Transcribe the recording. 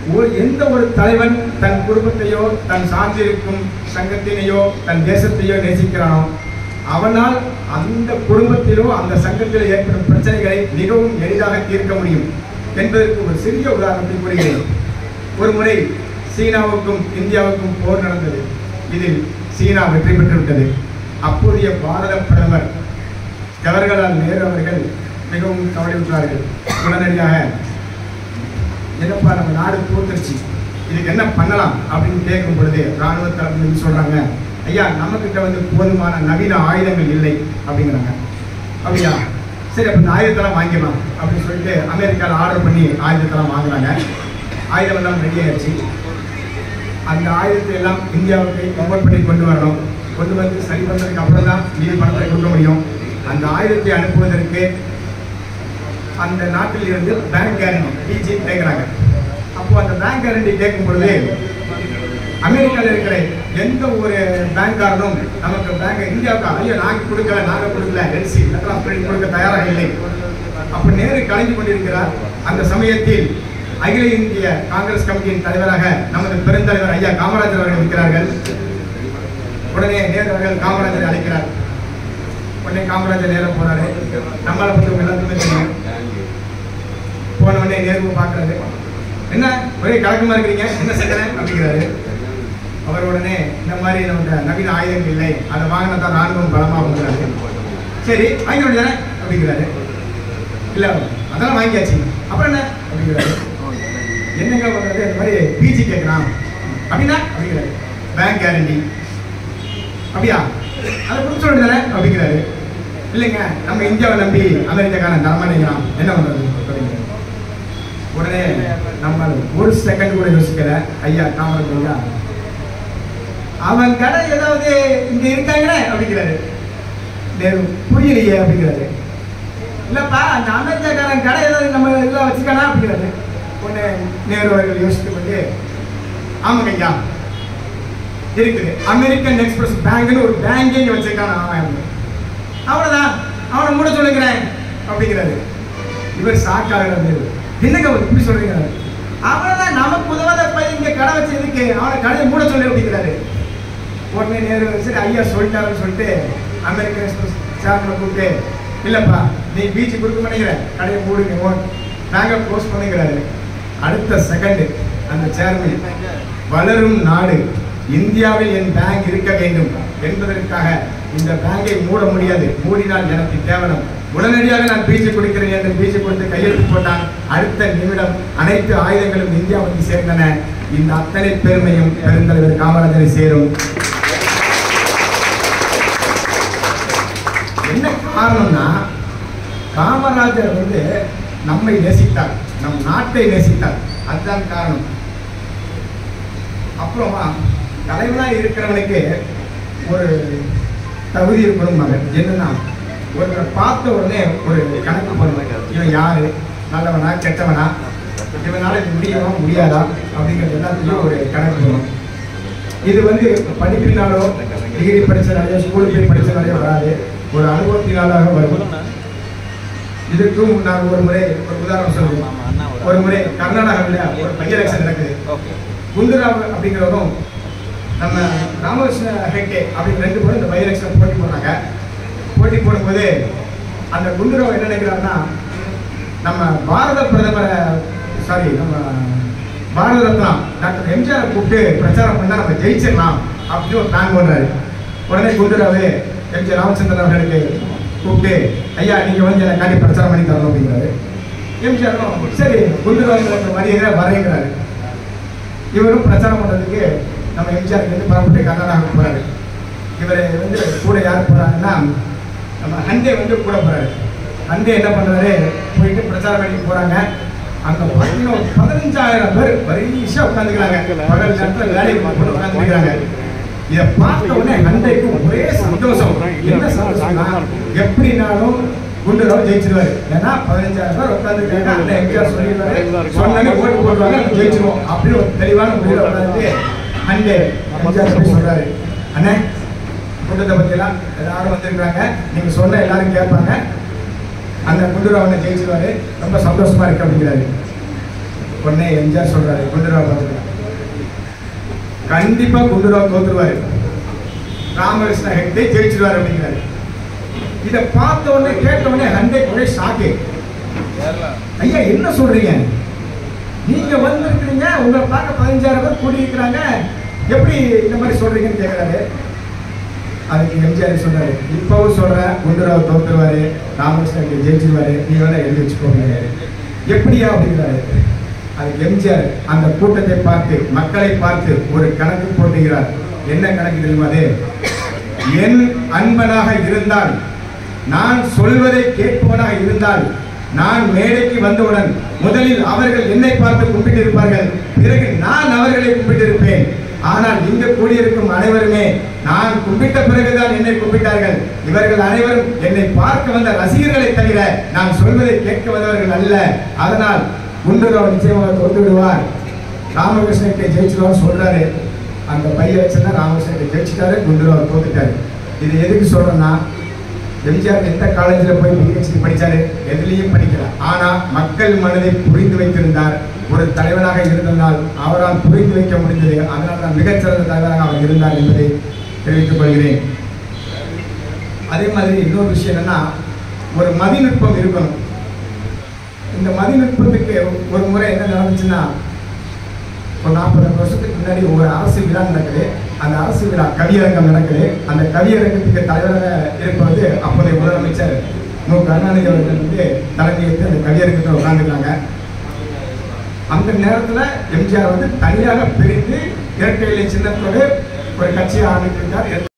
ஒரு எந்த ஒரு தலைவன் தன் குடும்பத்தையோ தன் சார்ந்திருக்கும் சங்கத்தினையோ தன் தேசத்தையோ நேசிக்கிறானோ அவனால் அந்த குடும்பத்திலோ அந்த சங்கத்திலோ ஏற்படும் பிரச்சனைகளை மிகவும் எளிதாக தீர்க்க முடியும் என்பதற்கு ஒரு சிறிய உதாரணத்தை கூறுகிறேன் ஒரு முறை சீனாவுக்கும் இந்தியாவுக்கும் போர் நடந்தது இதில் சீனா வெற்றி பெற்று விட்டது அப்போதைய பாரத பிரதமர் ஜவஹர்லால் நேரு அவர்கள் மிகவும் கவலையுற்றார்கள் உடனடியாக என்னப்பா நம்ம நாடு தோத்துருச்சு இதுக்கு என்ன பண்ணலாம் அப்படின்னு கேட்கும் பொழுது ராணுவ தரப்பு வந்து சொல்றாங்க ஐயா நம்மக்கிட்ட வந்து போதுமான நவீன ஆயுதங்கள் இல்லை அப்படிங்கிறாங்க அப்படியா சரி அப்போ இந்த ஆயுதத்தெல்லாம் வாங்கிக்கலாம் அப்படின்னு சொல்லிட்டு அமெரிக்காவில் ஆர்டர் பண்ணி ஆயுதத்தெல்லாம் வாங்குறாங்க ஆயுதம் எல்லாம் ரெடி ஆயிடுச்சு அந்த ஆயுதத்தை எல்லாம் இந்தியாவுக்கு கன்வெர்ட் பண்ணி கொண்டு வரணும் கொண்டு வந்து சரி பண்ணதுக்கு அப்புறம் தான் மீதி பணத்தை கொடுக்க முடியும் அந்த ஆயுதத்தை அனுப்புவதற்கு அந்த நாட்டில் இருந்து பேங்க் கேரண்டி பிஜி கேட்குறாங்க அப்போ அந்த பேங்க் கேரண்டி கேட்கும் பொழுது அமெரிக்காவில் இருக்கிற எந்த ஒரு பேங்க்காரனும் நமக்கு பேங்க் இந்தியாவுக்கு ஐயோ நாங்கள் கொடுக்கல நாங்கள் கொடுக்கல எல்சி லெட்டர் பிரிண்ட் கொடுக்க தயாராக இல்லை அப்போ நேரு கலந்து கொண்டிருக்கிறார் அந்த சமயத்தில் அகில இந்திய காங்கிரஸ் கமிட்டியின் தலைவராக நமது பெருந்தலைவர் ஐயா காமராஜர் அவர்கள் இருக்கிறார்கள் உடனே நேரு அவர்கள் காமராஜரை அழைக்கிறார் உடனே காமராஜர் நேரம் போறாரு நம்மளை பத்தி உங்க எல்லாத்துக்குமே தெரியும் போன உடனே நேரு பார்க்கறாரு என்ன ஒரே கலக்கமா இருக்கிறீங்க என்ன செய்யறேன் அப்படிங்கிறாரு அவர் உடனே இந்த மாதிரி நமக்கு நவீன ஆயுதங்கள் இல்லை அதை வாங்கினா தான் ராணுவம் பலமா வந்துறாரு சரி வாங்கி வேண்டியதானே அப்படிங்கிறாரு இல்ல அதெல்லாம் வாங்கியாச்சு அப்புறம் என்ன அப்படிங்கிறாரு என்னங்க பண்றது இந்த மாதிரி பிஜி கேட்கலாம் அப்படின்னா அப்படிங்கிறாரு பேங்க் கேரண்டி அப்படியா அதை கொடுத்து வேண்டியதானே அப்படிங்கிறாரு இல்லைங்க நம்ம இந்தியாவை நம்பி அமெரிக்காக்காரன் தரமாட்டேங்கிறான் என்ன பண்றது அப்படிங்கிறாரு உடனே நம்ம ஒரு செகண்ட் கூட யோசிக்கல ஐயா காமராஜ் ஐயா அவன் கடை ஏதாவது இங்க இருக்காங்களே அப்படிங்கிறாரு நேரு, புரியலையே அப்படிங்கிறாரு இல்லப்பா அந்த அமெரிக்காக்காரன் கடை ஏதாவது நம்ம இதில் வச்சுக்கானா அப்படிங்கிறாரு உடனே நேரு அவர்கள் யோசித்து கொண்டு ஆமாங்க ஐயா இருக்குது அமெரிக்கன் எக்ஸ்பிரஸ் பேங்க்னு ஒரு பேங்கே இங்க வச்சிருக்கான் அவன் அவ்வளவுதான் அவனை மூட சொல்லுங்கிறேன் அப்படிங்கிறாரு இவர் சாக்காகிறார் நேரு என்னங்க அவர் இப்படி சொல்றீங்க அவ்வளவுதான் நமக்கு உதவாத பையன் இங்க கடை வச்சதுக்கு அவனை கடையை மூட சொல்லு அப்படிங்கிறாரு உடனே நேரு சரி ஐயா சொல்லிட்டாருன்னு சொல்லிட்டு அமெரிக்கன் எக்ஸ்பிரஸ் சேர்மனை கூப்பிட்டு இல்லப்பா நீ பீச் கொடுக்க மாட்டேங்கிற கடையை மூடுங்க ஓன் நாங்க க்ளோஸ் பண்ணுங்கிறாரு அடுத்த செகண்ட் அந்த சேர்மன் வளரும் நாடு இந்தியாவில் என் பேங்க் இருக்க வேண்டும் என்பதற்காக இந்த பேங்கை மூட முடியாது மூடினால் எனக்கு கேவலம் உடனடியாக நான் பீச்சு கொடுக்கிறேன் என்று பீச்சு கொடுத்து கையெழுத்து போட்டான் அடுத்த நிமிடம் அனைத்து ஆயுதங்களும் இந்தியா வந்து சேர்ந்தன இந்த அத்தனை பெருமையும் பெருந்தலைவர் காமராஜரை சேரும் என்ன காரணம்னா காமராஜர் வந்து நம்மை நேசித்தார் நம் நாட்டை நேசித்தார் அதுதான் காரணம் அப்புறமா தலைவனாக இருக்கிறவனுக்கு ஒரு தகுதி இருக்கணும் மகன் என்னன்னா ஒருத்தரை பார்த்த உடனே ஒரு கணக்கு பண்ணுவாங்க இவன் யாரு நல்லவனா கெட்டவனா இவனால இது முடியுமா முடியாதா அப்படிங்கிறது எல்லாத்தையும் ஒரு கணக்கு பண்ணும் இது வந்து படிப்பினாலோ டிகிரி படிச்சனாலேயோ ஸ்கூல் போய் படிச்சனாலேயோ வராது ஒரு அனுபவத்தினாலாக வரும் இதுக்கும் நான் ஒரு முறை ஒரு உதாரணம் சொல்லுவேன் ஒரு முறை கர்நாடகாவில் ஒரு பை எலெக்ஷன் நடக்குது குண்டுராவ் அப்படிங்கிறவரும் நம்ம ராமகிருஷ்ண ஹெக்டே அப்படின்னு ரெண்டு பேரும் இந்த பை எலெக்ஷன் போட்டி போடுறாங்க போட்டி போடும்போது அந்த குண்டுராவ் என்ன நினைக்கிறாருன்னா நம்ம பாரத பிரதமரை சாரி நம்ம பாரத ரத்னா டாக்டர் எம்ஜிஆர் கூப்பிட்டு பிரச்சாரம் பண்ணா நம்ம ஜெயிச்சிடலாம் அப்படின்னு ஒரு பிளான் பண்றாரு உடனே குண்டுராவு எம்ஜி ராமச்சந்திரன் அவர்களுக்கு கூப்பிட்டு ஐயா நீங்க வந்து எனக்கு காட்டி பிரச்சாரம் பண்ணி தரணும் அப்படிங்கிறாரு எம்ஜிஆரும் சரி குண்டுராவு மரியாதை வரேங்கிறாரு இவரும் பிரச்சாரம் பண்றதுக்கு நம்ம எம்ஜிஆருக்கு வந்து புறப்பட்டு கர்நாடகா போறாரு இவர் வந்து கூட யார் போறாங்கன்னா நம்ம ஹண்டே வந்து கூட போறாரு ஹண்டே என்ன பண்றாரு போயிட்டு பிரச்சாரம் பண்ணி போறாங்க அங்க பார்த்தீங்கன்னா ஒரு பதினஞ்சாயிரம் பேர் வரிசையா உட்காந்துக்கிறாங்க பகல் நேரத்துல வேலைக்கு போட்டு உட்காந்துக்கிறாங்க இதை பார்த்த உடனே ஹண்டைக்கு ஒரே சந்தோஷம் என்ன சந்தோஷம்னா எப்படினாலும் குண்டுராவ் ஜெயிச்சிருவாரு ஏன்னா பதினஞ்சாயிரம் பேர் உட்காந்துருக்காங்க அந்த எம்ஜிஆர் சொல்லிடுவாரு சொன்னாங்க ஓட்டு போடுவாங்க நம்ம ஜெயிச்சிருவோம் அப்படின்னு ஒரு தெளிவான முடிவில் உட்காந்து அண்டே எம்ஜிஆர் சொல்லி சொல்றாரு அண்ணே கூட்டத்தை பற்றியெல்லாம் எல்லாரும் வந்திருக்காங்க நீங்க சொன்ன எல்லாரும் கேட்பாங்க அந்த குண்டுராவனை ஜெயிச்சிருவாரு ரொம்ப சந்தோஷமா இருக்கு அப்படிங்கிறாரு உடனே எம்ஜிஆர் சொல்றாரு குண்டுராவ் பார்த்துக்கலாம் கண்டிப்பா குண்டுராவ் தோத்துருவாரு ராமகிருஷ்ண ஹெக்டே ஜெயிச்சிருவாரு அப்படிங்கிறாரு இதை பார்த்த உடனே கேட்ட உடனே ஹண்டே ஒரே ஷாக்கு ஐயா என்ன சொல்றீங்க நீங்க வந்திருக்கிறீங்க உங்களை பார்க்க பதினஞ்சாயிரம் பேர் கூடியிருக்கிறாங்க எப்படி இந்த மாதிரி சொல்றீங்கன்னு கேட்கிறாரு அதுக்கு எம்ஜிஆர் சொல்றாரு இப்பவும் சொல்றேன் குண்டுராவ் தோத்துருவாரு ராமகிருஷ்ணன் ஜெயிச்சிருவாரு நீ வேணா எழுதி வச்சுக்கோங்க எப்படியா அப்படிங்கிறாரு அதுக்கு எம்ஜிஆர் அந்த கூட்டத்தை பார்த்து மக்களை பார்த்து ஒரு கணக்கு போட்டுகிறார் என்ன கணக்கு தெரியுமா அது என் அன்பனாக இருந்தால் நான் சொல்வதை கேட்பவனாக இருந்தால் நான் மேடைக்கு வந்தவுடன் முதலில் அவர்கள் என்னை பார்த்து கும்பிட்டிருப்பார்கள் பிறகு நான் அவர்களை கும்பிட்டிருப்பேன் ஆனால் இங்கு கூடியிருக்கும் அனைவருமே நான் கும்பிட்ட பிறகுதான் என்னை கும்பிட்டார்கள் இவர்கள் அனைவரும் என்னை பார்க்க வந்த ரசிகர்களை தவிர நான் சொல்வதை கேட்க வந்தவர்கள் அல்ல அதனால் குண்டுராவ் நிச்சயமாக தோத்து விடுவார் ராமகிருஷ்ணத்தை ஜெயிச்சிருவார் சொல்றாரு அந்த பையன் வச்சுதான் ராமகிருஷ்ணத்தை ஜெயிச்சிட்டாரு குண்டுராவ் தோத்துட்டாரு இது எதுக்கு சொல்றேன்னா எம்ஜிஆர் எந்த காலேஜில் போய் பிஹெச்டி படிச்சாரு எதுலேயும் படிக்கல ஆனா மக்கள் மனதை புரிந்து வைத்திருந்தார் ஒரு தலைவராக இருந்ததால் அவரால் புரிந்து வைக்க முடிந்தது அதனால தான் மிகச்சிறந்த தலைவராக அவர் இருந்தார் என்பதை தெரிவித்துக் கொள்கிறேன் அதே மாதிரி இன்னொரு விஷயம் என்னன்னா ஒரு மதிநுட்பம் இருக்கணும் இந்த மதிநுட்பத்துக்கு ஒரு முறை என்ன நடந்துச்சுன்னா ஒரு நாற்பது வருஷத்துக்கு முன்னாடி ஒரு அரசு விழா நடக்குது அந்த அரசு விழா கவியரங்கம் நடக்குது அந்த கவியரங்கத்துக்கு தலைவராக இருப்பது அப்போதைய முதலமைச்சர் மு கருணாநிதி அவர்கள் வந்து தலைமையேற்று அந்த கவியரங்கத்தில் உட்காந்துருக்காங்க அந்த நேரத்தில் எம்ஜிஆர் வந்து தனியாக பிரிந்து இரட்டை இலை சின்னத்தோடு ஒரு கட்சியை ஆரம்பித்திருந்தார்